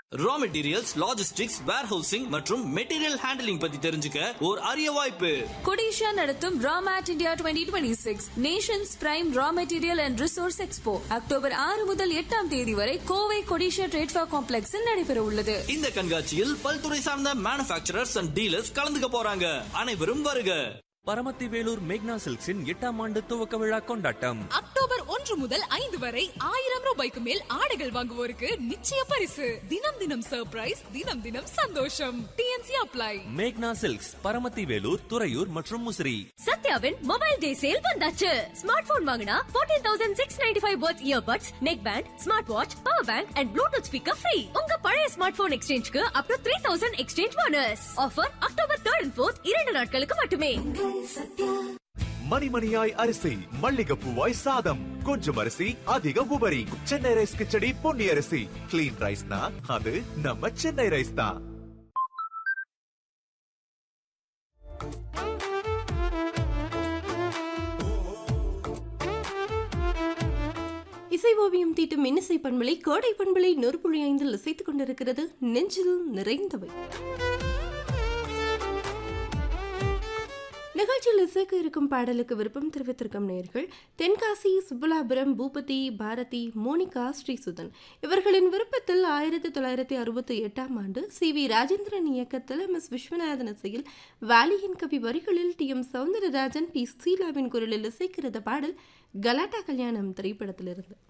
ரா materials logistics warehousing மற்றும் material handling பத்தி தெரிஞ்சுக்க ஒரு அரிய வாய்ப்பு கொடிஷா நடத்தும் Ramet India twenty twenty six nations prime raw material and resource expo October ஆறு முதல் எட்டாம் தேதி வரை கோவை கொடிஷா ட்ரேட்ஃபா காம்ப்ளெக்ஸில் நடைபெற உள்ளது இந்த கண்காட்சியில் பல்துறை சார்ந்த மேனுபேக்சரர்ஸ் அண்ட் டீலர்ஸ் கலந்துக்க போறாங்க அனைவரும் வருக பரமத்தி வேலூர் மேக்னா சில்க்ஸின் எட்டாம் ஆண்டு துவக்க விழா கொண்டாட்டம் அக்டோபர் ஒன்று முதல் ஐந்து வரை ஆயிரம் ரூபாய்க்கு மேல் ஆடைகள் வாங்குவோருக்கு நிச்சய பரிசு தினம் தினம் சர்ப்ரைஸ் தினம் தினம் சந்தோஷம் டிஎன்சி அப்ளை மேக்னா சில்க்ஸ் பரமத்தி வேலூர் துறையூர் மற்றும் முசிறி சத்யாவின் மொபைல் டே சேல் வந்தாச்சு ஸ்மார்ட் போன் வாங்கினா fourteen thousand six ninety five worth earbuds neck band smart watch power bank and Bluetooth speaker free உங்க பழைய ஸ்மார்ட் போன் எக்ஸ்சேஞ்சுக்கு up to three thousand exchange bonus offer October third and fourth இரண்டு நாட்களுக்கு மட்டுமே மணிமணியாய் அரிசி மல்லிகப்பூவாய் சாதம் கொஞ்சம் அரிசி அதிக உபரி சென்னை ரைஸ் கிச்சடி பொன்னி அரிசி கிளீன் ரைஸ்னா அது நம்ம சென்னை ரைஸ் தான் இசை ஓவியம் தீட்டும் இன்னிசை பண்பலை கோடை பண்பலை நொறுப்புள்ளி ஐந்தில் இசைத்துக் கொண்டிருக்கிறது நெஞ்சில் நிறைந்தவை நிகழ்ச்சியில் இசைக்கு இருக்கும் பாடலுக்கு விருப்பம் தெரிவித்திருக்கும் நேர்கள் தென்காசி சுப்பலாபுரம் பூபதி பாரதி மோனிகா ஸ்ரீசுதன் இவர்களின் விருப்பத்தில் ஆயிரத்தி தொள்ளாயிரத்தி அறுபத்தி எட்டாம் ஆண்டு சி வி ராஜேந்திரன் இயக்கத்தில் எம் எஸ் விஸ்வநாதன் இசையில் வாலியின் கவி வரிகளில் டி எம் சவுந்தரராஜன் பி சீலாவின் குரலில் இசைக்கிறது பாடல் கலாட்டா கல்யாணம் திரைப்படத்திலிருந்து